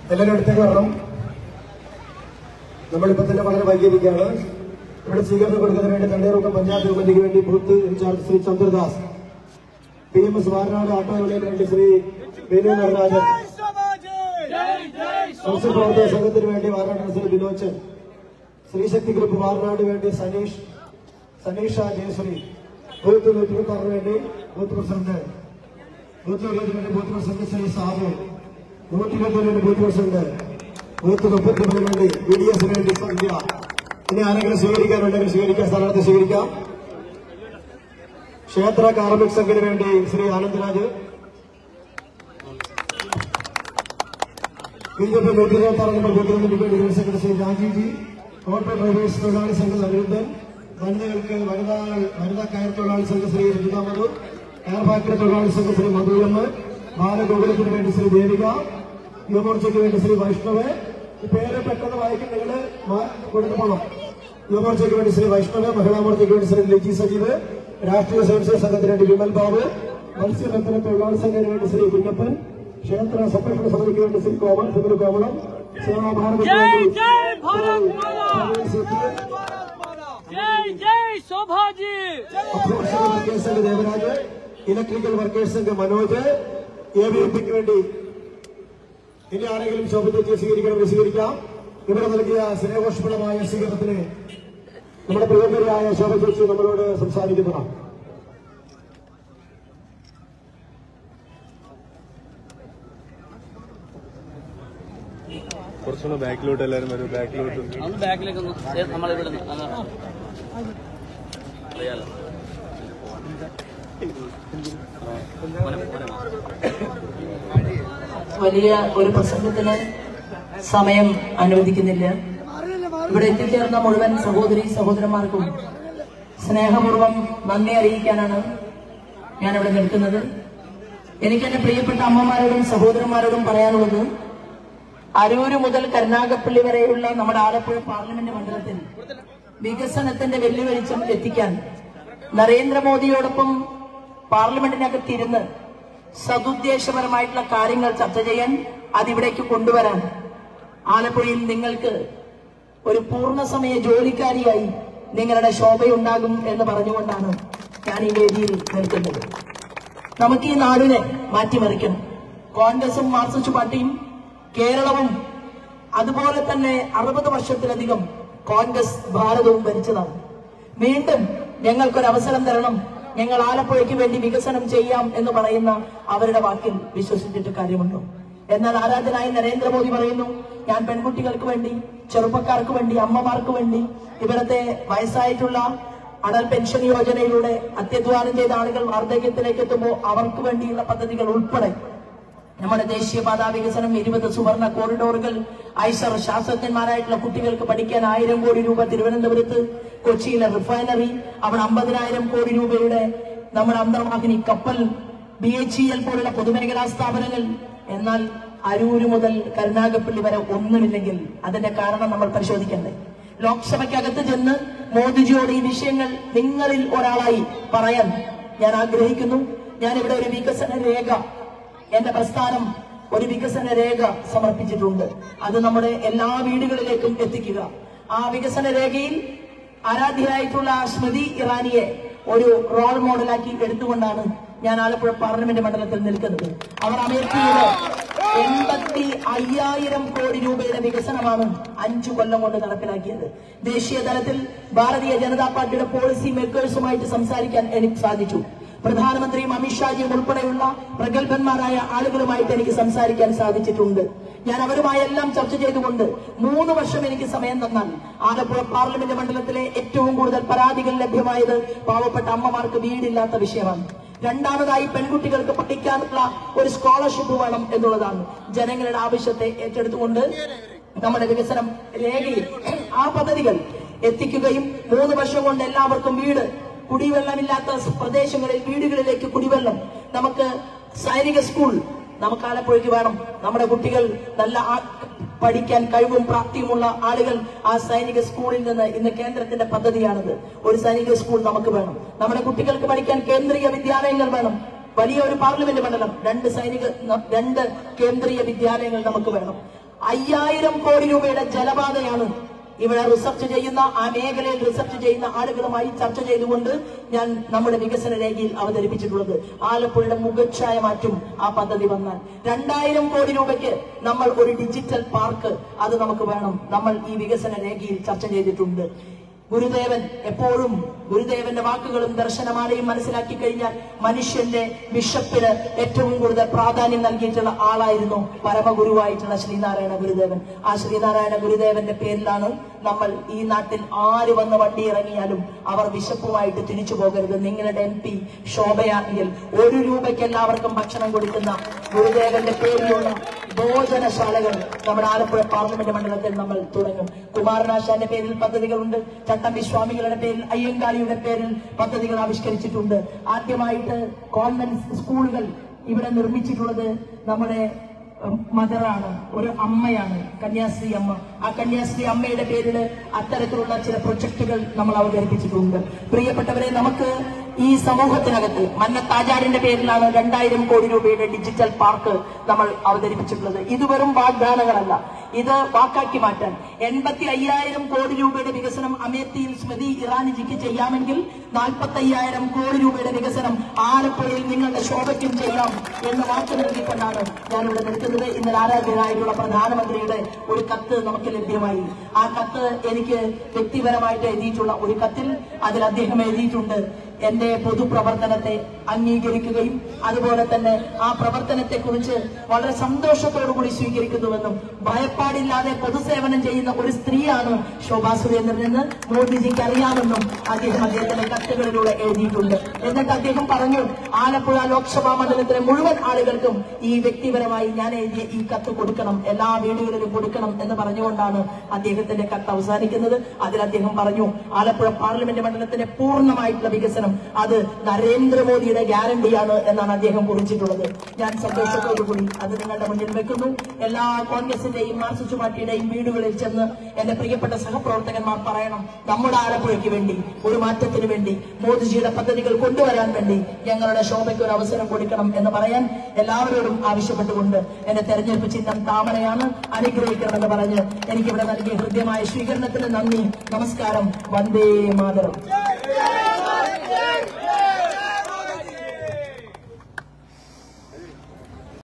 എല്ലാവരും അടുത്തേക്ക് വരണം നമ്മളിപ്പോ തന്നെ വളരെ വൈകിയിരിക്കുകയാണ് ഇവിടെ സ്വീകരണം കൊടുക്കുന്നതിന് വേണ്ടി തണ്ണീർമുക്കം പഞ്ചായത്ത് കമ്മിറ്റിക്ക് വേണ്ടി booth incharge Shri Chandradas P M S Varanad auto യൂണിയന് വേണ്ടി ശ്രീ ബിനു നടരാജൻ സംസ്ഥാന പ്രവർത്തക സംഘത്തിന് വേണ്ടി വാരനാട് ശ്രീ വിനോച്ചൻ ശ്രീശക്തി ഗ്രൂപ്പ് വാരനാട് വേണ്ടി സനീഷ് സനീഷ ജയശ്രീ ബൂത്ത് നൂറ്റി ഇരുപത്തി ആറിന് വേണ്ടി ബൂത്ത് പ്രസിഡന്റ് ബൂത്ത് ഇരുപതിന് വേണ്ടി ബൂത്ത് പ്രസിഡന്റ് ശ്രീ സാബു നൂറ്റി ഇരുപതിന് വേണ്ടി ബൂത്ത് പ്രസിഡന്റ് ബൂത്ത് മുപ്പത്തിമൂന്നിന് വേണ്ടി ബി ഡി എസിന് വേണ്ടി സന്ധ്യ ഇനി ആരെങ്കിലും സ്വീകരിക്കാനുണ്ടെങ്കിൽ സ്വീകരിക്കാം സ്ഥാനാർത്ഥി സ്വീകരിക്കാം ക്ഷേത്ര കാർമിക് സംഘിന് വേണ്ടി Shri Anandaraj B J P നൂറ്റി ഇരുപത്തി ആറ് നമ്പർ ബൂത്ത് കമ്മിറ്റി വേണ്ടി general secretary Shri Rajeev G auto drivers തൊഴിലാളി സംഘം അനിരുദ്ധൻ വനിതകൾക്ക് വനിതാ വനിതാ കയർ തൊഴിലാളി സംഘം ശ്രീ രജിത മധു എയർ ഫാക്ടറി തൊഴിലാളി സംഘം ശ്രീ മധുരമ്മ ബാലഗോകുലത്തിന് വേണ്ടി ശ്രീ ദേവിക യുവമോർച്ചയ്ക്ക് വേണ്ടി ശ്രീ വൈഷ്ണവ് ഈ പേര് പെട്ടെന്ന് വായിക്കും നിങ്ങൾ കൊടുത്തു പോകണം യുവമോർച്ചയ്ക്ക് വേണ്ടി ശ്രീ വൈഷ്ണവ് മഹിളാ മോർച്ചയ്ക്ക് വേണ്ടി ശ്രീ ലിജി സജീവ് രാഷ്ട്രീയ സ്വയംസേവക സംഘത്തിന് വേണ്ടി വിമൽ ബാബു മത്സ്യബന്ധന തൊഴിലാളി സംഘത്തിന് വേണ്ടി ശ്രീ കുഞ്ഞപ്പൻ ക്ഷേത്ര സംരക്ഷണ സമിതിക്ക് വേണ്ടി ശ്രീ കോമൾ സുഗുരു കോമളം സേവാഭാരതിക്ക് जय വേണ്ടി जय भारत माता ശ്രീ സിദ്ധി, जय जय शोभा जी അപ്രോക്ഷണ workers Sangh Devaraj electrical workers Sangh Manoj A B M പിക്ക് വേണ്ടി ഇനി ആരെങ്കിലും ശോഭിതയെ സ്വീകരിക്കണമെങ്കിൽ സ്വീകരിക്കാം ഇവിടെ നൽകിയ സ്നേഹോഷ്മളമായ സ്വീകരണത്തിന് നമ്മുടെ പ്രിയങ്കരായ ശോഭ ചേച്ചി നമ്മളോട് സംസാരിക്കുന്നതാണ് കുറച്ചുകൂടെ ബാക്കിലോട്ട് എല്ലാവരും വരും ബാക്കിലോട്ട് ഒന്ന് ബാക്കിലേക്ക് ഒന്ന് സേ- നമ്മളിവിടെ നിന്ന് അങ്ങ് അറിയാലോ മോനെ, മോനെ വാ. വലിയ ഒരു പ്രസംഗത്തിന് സമയം അനുവദിക്കുന്നില്ല ഇവിടെ എത്തിച്ചേർന്ന മുഴുവൻ സഹോദരി സഹോദരന്മാർക്കും സ്നേഹപൂർവ്വം നന്ദി അറിയിക്കാനാണ് ഞാൻ ഇവിടെ നിൽക്കുന്നത് എനിക്ക് എന്റെ പ്രിയപ്പെട്ട അമ്മമാരോടും സഹോദരന്മാരോടും പറയാനുള്ളത് അരൂര് മുതൽ കരുനാഗപ്പള്ളി വരെയുള്ള നമ്മുടെ ആലപ്പുഴ പാർലമെന്റ് മണ്ഡലത്തിൽ വികസനത്തിന്റെ വെല്ലുവിളിച്ചം എത്തിക്കാൻ നരേന്ദ്രമോദിയോടൊപ്പം പാർലമെന്റിനകത്തിരുന്ന് സതുദ്ദേശപരമായിട്ടുള്ള കാര്യങ്ങൾ ചർച്ച ചെയ്യാൻ അതിവിടേക്ക് കൊണ്ടുവരാൻ ആലപ്പുഴയിൽ നിങ്ങൾക്ക് ഒരു പൂർണ്ണസമയ ജോലിക്കാരിയായി നിങ്ങളുടെ ശോഭയുണ്ടാകും എന്ന് പറഞ്ഞുകൊണ്ടാണ് ഞാൻ ഈ വേദിയിൽ നിൽക്കുന്നത് നമുക്ക് ഈ നാടിനെ മാറ്റിമറിക്കണം കോൺഗ്രസും മാർക്സിസ്റ്റ് പാർട്ടിയും കേരളവും അതുപോലെ തന്നെ അറുപത് വർഷത്തിലധികം കോൺഗ്രസ് ഭാരതവും ഭരിച്ചതാണ് വീണ്ടും ഞങ്ങൾക്കൊരു അവസരം തരണം ഞങ്ങൾ ആലപ്പുഴയ്ക്ക് വേണ്ടി വികസനം ചെയ്യാം എന്ന് പറയുന്ന അവരുടെ വാക്കിൽ വിശ്വസിച്ചിട്ട് കാര്യമുണ്ടോ എന്നാൽ ആരാധനായി നരേന്ദ്രമോദി പറയുന്നു ഞാൻ പെൺകുട്ടികൾക്ക് വേണ്ടി ചെറുപ്പക്കാർക്ക് വേണ്ടി അമ്മമാർക്ക് വേണ്ടി ഇവിടുത്തെ വയസ്സായിട്ടുള്ള അടൽ പെൻഷൻ യോജനയിലൂടെ അത്യധ്വാനം ചെയ്ത ആളുകൾ വാർദ്ധക്യത്തിലേക്ക് എത്തുമ്പോൾ അവർക്ക് വേണ്ടിയുള്ള പദ്ധതികൾ ഉൾപ്പെടെ നമ്മുടെ ദേശീയപാതാ വികസനം ഇരുപത് സുവർണ കോറിഡോറുകൾ ഐസർ ശാസ്ത്രജ്ഞന്മാരായിട്ടുള്ള കുട്ടികൾക്ക് പഠിക്കാൻ ആയിരം കോടി രൂപ തിരുവനന്തപുരത്ത് കൊച്ചിയിലെ റിഫൈനറി അവിടെ അമ്പതിനായിരം കോടി രൂപയുടെ നമ്മുടെ അന്തർവാഹിനി കപ്പൽ ബി എച്ച് ഇ എൽ പോലുള്ള പൊതുമേഖലാ സ്ഥാപനങ്ങൾ എന്നാൽ അരൂര് മുതൽ കരുനാഗപ്പള്ളി വരെ ഒന്നുമില്ലെങ്കിൽ അതിന്റെ കാരണം നമ്മൾ പരിശോധിക്കണ്ടേ ലോക്സഭയ്ക്കകത്ത് ചെന്ന് മോദിജിയോട് ഈ വിഷയങ്ങൾ നിങ്ങളിൽ ഒരാളായി പറയാൻ ഞാൻ ആഗ്രഹിക്കുന്നു ഞാൻ ഇവിടെ ഒരു വികസന രേഖ എന്റെ പ്രസ്ഥാനം ഒരു വികസന രേഖ സമർപ്പിച്ചിട്ടുണ്ട് അത് നമ്മുടെ എല്ലാ വീടുകളിലേക്കും എത്തിക്കുക ആ വികസന രേഖയിൽ ആരാധ്യരായിട്ടുള്ള സ്മൃതി ഇറാനിയെ ഒരു റോൾ മോഡലാക്കി എടുത്തുകൊണ്ടാണ് ഞാൻ ആലപ്പുഴ പാർലമെന്റ് മണ്ഡലത്തിൽ നിൽക്കുന്നത് അവർ അമേരിക്കയിലെ എൺപത്തി അയ്യായിരം കോടി രൂപയുടെ വികസനമാണ് അഞ്ചു കൊല്ലം കൊണ്ട് നടപ്പിലാക്കിയത് ദേശീയ തലത്തിൽ ഭാരതീയ ജനതാ പാർട്ടിയുടെ പോളിസി മേക്കേഴ്സുമായിട്ട് സംസാരിക്കാൻ എനിക്ക് സാധിച്ചു പ്രധാനമന്ത്രിയും അമിത്ഷാജിയും ഉൾപ്പെടെയുള്ള പ്രഗത്ഭന്മാരായ ആളുകളുമായിട്ട് എനിക്ക് സംസാരിക്കാൻ സാധിച്ചിട്ടുണ്ട് ഞാൻ അവരുമായെല്ലാം ചർച്ച ചെയ്തുകൊണ്ട് മൂന്ന് വർഷം എനിക്ക് സമയം തന്നാൽ ആലപ്പുഴ പാർലമെന്റ് മണ്ഡലത്തിലെ ഏറ്റവും കൂടുതൽ പരാതികൾ ലഭ്യമായത് പാവപ്പെട്ട അമ്മമാർക്ക് വീടില്ലാത്ത വിഷയമാണ് രണ്ടാമതായി പെൺകുട്ടികൾക്ക് പഠിക്കാനുള്ള ഒരു സ്കോളർഷിപ്പ് വേണം എന്നുള്ളതാണ് ജനങ്ങളുടെ ആവശ്യത്തെ ഏറ്റെടുത്തുകൊണ്ട് നമ്മുടെ വികസനം രേഖയിൽ ആ പദ്ധതികൾ എത്തിക്കുകയും മൂന്ന് വർഷം കൊണ്ട് എല്ലാവർക്കും വീട് കുടിവെള്ളമില്ലാത്ത പ്രദേശങ്ങളിൽ വീടുകളിലേക്ക് കുടിവെള്ളം നമുക്ക് സൈനിക സ്കൂൾ നമുക്ക് ആലപ്പുഴയ്ക്ക് വേണം നമ്മുടെ കുട്ടികൾ നല്ല ആ- പഠിക്കാൻ കഴിവും പ്രാപ്തിയുമുള്ള ആളുകൾ ആ സൈനിക സ്കൂളിൽ നിന്ന് ഇന്ന് കേന്ദ്രത്തിന്റെ പദ്ധതിയാണിത് ഒരു സൈനിക സ്കൂൾ നമുക്ക് വേണം നമ്മുടെ കുട്ടികൾക്ക് പഠിക്കാൻ കേന്ദ്രീയ വിദ്യാലയങ്ങൾ വേണം വലിയ ഒരു പാർലമെന്റ് മണ്ഡലം രണ്ട് സൈനിക ന- രണ്ട് കേന്ദ്രീയ വിദ്യാലയങ്ങൾ നമുക്ക് വേണം അയ്യായിരം കോടി രൂപയുടെ ജലപാതയാണ് ഇവിടെ റിസർച്ച് ചെയ്യുന്ന ആ മേഖലയിൽ റിസർച്ച് ചെയ്യുന്ന ആളുകളുമായി ചർച്ച ചെയ്തുകൊണ്ട് ഞാൻ നമ്മുടെ വികസന രേഖയിൽ അവതരിപ്പിച്ചിട്ടുള്ളത് ആലപ്പുഴയുടെ മുഖച്ഛായ മാറ്റും ആ പദ്ധതി വന്നാൽ രണ്ടായിരം കോടി രൂപയ്ക്ക് നമ്മൾ ഒരു ഡിജിറ്റൽ പാർക്ക് അത് നമുക്ക് വേണം നമ്മൾ ഈ വികസന രേഖയിൽ ചർച്ച ചെയ്തിട്ടുണ്ട് ഗുരുദേവൻ എപ്പോഴും ഗുരുദേവന്റെ വാക്കുകളും ദർശനമാലയും മനസ്സിലാക്കി കഴിഞ്ഞാൽ മനുഷ്യന്റെ വിശപ്പിന് ഏറ്റവും കൂടുതൽ പ്രാധാന്യം നൽകിയിട്ടുള്ള ആളായിരുന്നു പരമഗുരുവായിട്ടുള്ള ശ്രീനാരായണ ഗുരുദേവൻ ആ ശ്രീനാരായണ ഗുരുദേവന്റെ പേരിലാണ് നമ്മൾ ഈ നാട്ടിൽ ആര് വന്ന് വണ്ടി ഇറങ്ങിയാലും അവർ വിശപ്പുമായിട്ട് തിരിച്ചു പോകരുത് നിങ്ങളുടെ എം പി ശോഭയാണെങ്കിൽ ഒരു രൂപയ്ക്ക് എല്ലാവർക്കും ഭക്ഷണം കൊടുക്കുന്ന ഗുരുദേവന്റെ പേരിലുള്ള ഭോജനശാലകൾ നമ്മുടെ ആലപ്പുഴ പാർലമെന്റ് മണ്ഡലത്തിൽ നമ്മൾ തുടങ്ങും കുമാരനാശാന്റെ പേരിൽ പദ്ധതികളുണ്ട് ചട്ടമ്പി സ്വാമികളുടെ പേരിൽ അയ്യങ്കാളിയുടെ പേരിൽ പദ്ധതികൾ ആവിഷ്കരിച്ചിട്ടുണ്ട് ആദ്യമായിട്ട് കോൺവെന്റ് സ്കൂളുകൾ ഇവിടെ നിർമ്മിച്ചിട്ടുള്ളത് നമ്മുടെ മദറാണ് ഒരു അമ്മയാണ് കന്യാസ്ത്രീ അമ്മ ആ കന്യാസ്ത്രീ അമ്മയുടെ പേരിൽ അത്തരത്തിലുള്ള ചില പ്രൊജക്ടുകൾ നമ്മൾ അവതരിപ്പിച്ചിട്ടുണ്ട് പ്രിയപ്പെട്ടവരെ നമുക്ക് ഈ സമൂഹത്തിനകത്ത് മന്നത്താചാര്യന്റെ പേരിലാണ് രണ്ടായിരം കോടി രൂപയുടെ ഡിജിറ്റൽ പാർക്ക് നമ്മൾ അവതരിപ്പിച്ചിട്ടുള്ളത് ഇത് വെറും വാഗ്ദാനങ്ങളല്ല ഇത് വാക്കാക്കി മാറ്റാൻ എൺപത്തി അയ്യായിരം കോടി രൂപയുടെ വികസനം അമേത്തിയിൽ സ്മൃതി ഇറാനിജിക്ക് ചെയ്യാമെങ്കിൽ നാൽപ്പത്തി അയ്യായിരം കോടി രൂപയുടെ വികസനം ആലപ്പുഴയിൽ നിങ്ങളുടെ ശോഭയ്ക്കും ചെയ്യാം എന്ന് വാക്ക് നൽകിക്കൊണ്ടാണ് ഞാനിവിടെ നിൽക്കുന്നത് ഇന്നലെ ആരാധ്യനായിട്ടുള്ള പ്രധാനമന്ത്രിയുടെ ഒരു കത്ത് നമുക്ക് ലഭ്യമായി ആ കത്ത് എനിക്ക് വ്യക്തിപരമായിട്ട് എഴുതിയിട്ടുള്ള ഒരു കത്തിൽ അതിൽ അദ്ദേഹം എഴുതിയിട്ടുണ്ട് എന്റെ പൊതുപ്രവർത്തനത്തെ അംഗീകരിക്കുകയും അതുപോലെ തന്നെ ആ പ്രവർത്തനത്തെ കുറിച്ച് വളരെ സന്തോഷത്തോടു കൂടി സ്വീകരിക്കുന്നുവെന്നും ഭയപ്പാടില്ലാതെ പൊതുസേവനം ചെയ്യുന്ന ഒരു സ്ത്രീയാണ് ശോഭാ സുരേന്ദ്രൻ എന്ന് മോദിജിക്ക് അറിയാമെന്നും അദ്ദേഹം അദ്ദേഹത്തിന്റെ കത്തുകളിലൂടെ എഴുതിയിട്ടുണ്ട് എന്നിട്ട് അദ്ദേഹം പറഞ്ഞു ആലപ്പുഴ ലോക്സഭാ മണ്ഡലത്തിലെ മുഴുവൻ ആളുകൾക്കും ഈ വ്യക്തിപരമായി ഞാൻ എഴുതിയ ഈ കത്ത് കൊടുക്കണം എല്ലാ വീടുകളിലും കൊടുക്കണം എന്ന് പറഞ്ഞുകൊണ്ടാണ് അദ്ദേഹത്തിന്റെ കത്ത് അവസാനിക്കുന്നത് അതിൽ അദ്ദേഹം പറഞ്ഞു ആലപ്പുഴ പാർലമെന്റ് മണ്ഡലത്തിന്റെ പൂർണ്ണമായിട്ടുള്ള വികസനം അത് നരേന്ദ്രമോദിയുടെ ഗ്യാരണ്ടിയാണ് എന്നാണ് അദ്ദേഹം കുറിച്ചിട്ടുള്ളത് ഞാൻ സന്തോഷത്തോടു കൂടി അത് നിങ്ങളുടെ മുന്നിൽ വെക്കുന്നു എല്ലാ കോൺഗ്രസിന്റെയും മാർക്സിസ്റ്റ് പാർട്ടിയുടെയും വീടുകളിൽ ചെന്ന് എന്റെ പ്രിയപ്പെട്ട സഹപ്രവർത്തകന്മാർ പറയണം നമ്മുടെ ആലപ്പുഴയ്ക്ക് വേണ്ടി ഒരു മാറ്റത്തിന് വേണ്ടി മോദിജിയുടെ പദ്ധതികൾ കൊണ്ടുവരാൻ വേണ്ടി ഞങ്ങളുടെ ശോഭയ്ക്ക് ഒരു അവസരം കൊടുക്കണം എന്ന് പറയാൻ എല്ലാവരോടും ആവശ്യപ്പെട്ടുകൊണ്ട് എന്റെ തെരഞ്ഞെടുപ്പ് ചിഹ്നം താമരയാണ് അനുഗ്രഹിക്കണമെന്ന് പറഞ്ഞ് എനിക്കിവിടെ നൽകിയ ഹൃദ്യമായ സ്വീകരണത്തിന് നന്ദി നമസ്കാരം വന്ദേ മാതരം